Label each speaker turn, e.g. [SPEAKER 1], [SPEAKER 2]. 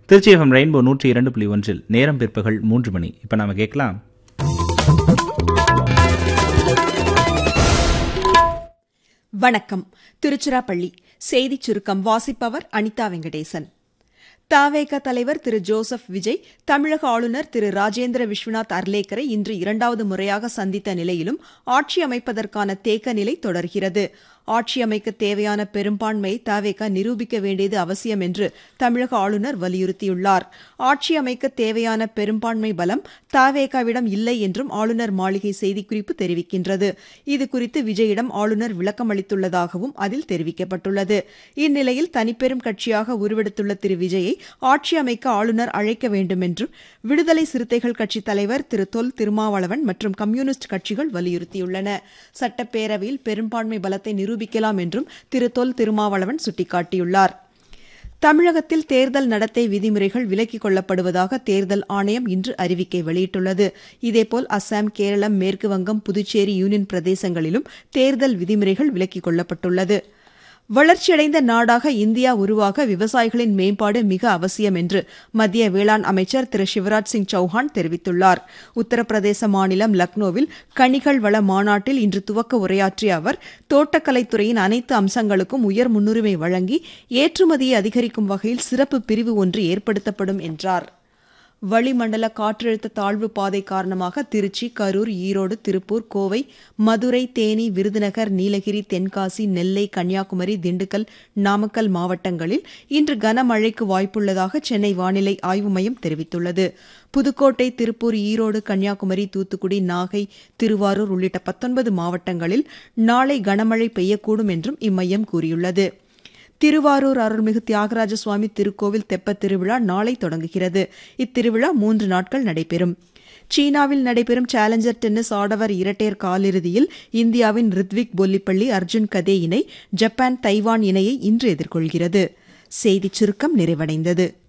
[SPEAKER 1] Trichy FM rainbow நூற்றி இரண்டு புள்ளி ஒன்றில் நேரம் பிற்பகல் மூன்று மணி இப்போ நாம கேட்கலாம்
[SPEAKER 2] வணக்கம் திருச்சிராப்பள்ளி செய்திச் சுருக்கம் வாசிப்பவர் அனிதா வெங்கடேசன் தாவேக தலைவர் திரு ஜோசப் விஜய் தமிழக ஆளுநர் திரு ராஜேந்திர விஸ்வநாத் அர்லேக்கரை இன்று இரண்டாவது முறையாக சந்தித்த நிலையிலும் ஆட்சி அமைப்பதற்கான தேக்க நிலை தொடர்கிறது ஆட்சி அமைக்க தேவையான பெரும்பான்மையை தாவேக நிரூபிக்க வேண்டியது அவசியம் என்று தமிழக ஆளுநர் வலியுறுத்தியுள்ளார் ஆட்சி அமைக்க தேவையான பெரும்பான்மை பலம் தாவேகாவிடம் இல்லை என்றும் ஆளுநர் மாளிகை செய்திக்குறிப்பு தெரிவிக்கின்றது இதுகுறித்து விஜயிடம் ஆளுநர் விளக்கம் அளித்துள்ளதாகவும் அதில் தெரிவிக்கப்பட்டுள்ளது இந்நிலையில் தனிப்பெரும் கட்சியாக உருவெடுத்துள்ள திரு விஜயை ஆட்சி அமைக்க ஆளுநர் அழைக்க வேண்டும் என்றும் விடுதலை சிறுத்தைகள் கட்சித் தலைவர் திரு தொல் திருமாவளவன் மற்றும் கம்யூனிஸ்ட் கட்சிகள் வலியுறுத்தியுள்ளன சட்டப்பேரவையில் பெரும்பான்மை பலத்தை நிரூபிக்கலாம் என்றும் திரு தொல் திருமாவளவன் சுட்டிக்காட்டியுள்ளார் தமிழகத்தில் தேர்தல் நடத்தை விதிமுறைகள் விலக்கிக் கொள்ளப்படுவதாக தேர்தல் ஆணையம் இன்று அறிவிக்கை வெளியிட்டுள்ளது இதேபோல் அசாம் கேரளம் மேற்கு வங்கம் புதுச்சேரி யூனியன் பிரதேசங்களிலும் தேர்தல் விதிமுறைகள் விலக்கிக் கொள்ளப்பட்டுள்ளது வளர்ச்சியடைந்த நாடாக இந்தியா உருவாக விவசாயிகளின் மேம்பாடு மிக அவசியம் என்று மத்திய வேளாண் அமைச்சர் திரு சிவராஜ் சிங் சௌஹான் தெரிவித்துள்ளார் உத்தரப்பிரதேச மாநிலம் லக்னோவில் கனிகள் வள மாநாட்டில் இன்று துவக்க உரையாற்றிய அவர் தோட்டக்கலைத்துறையின் அனைத்து அம்சங்களுக்கும் உயர் முன்னுரிமை வழங்கி ஏற்றுமதியை அதிகரிக்கும் வகையில் சிறப்பு பிரிவு ஒன்று ஏற்படுத்தப்படும் என்றார் வளிமண்டல காற்றழுத்த தாழ்வு பாதை காரணமாக திருச்சி கரூர் ஈரோடு திருப்பூர் கோவை மதுரை தேனி விருதுநகர் நீலகிரி தென்காசி நெல்லை கன்னியாகுமரி திண்டுக்கல் நாமக்கல் மாவட்டங்களில் இன்று கனமழைக்கு வாய்ப்புள்ளதாக சென்னை வானிலை ஆய்வு மையம் தெரிவித்துள்ளது புதுக்கோட்டை திருப்பூர் ஈரோடு கன்னியாகுமரி தூத்துக்குடி நாகை திருவாரூர் உள்ளிட்ட பத்தொன்பது மாவட்டங்களில் நாளை கனமழை பெய்யக்கூடும் என்றும் இம்மையம் கூறியுள்ளது திருவாரூர் அருள்மிகு தியாகராஜ சுவாமி திருக்கோவில் தெப்பத் திருவிழா நாளை தொடங்குகிறது இத்திருவிழா மூன்று நாட்கள் நடைபெறும் சீனாவில் நடைபெறும் சேலஞ்சர் டென்னிஸ் ஆடவர் இரட்டையர் காலிறுதியில் இந்தியாவின் ரித்விக் பொல்லிப்பள்ளி அர்ஜுன் கதே இணை ஜப்பான் தைவான் இணையை இன்று எதிர்கொள்கிறது செய்திச் சுருக்கம் நிறைவடைந்தது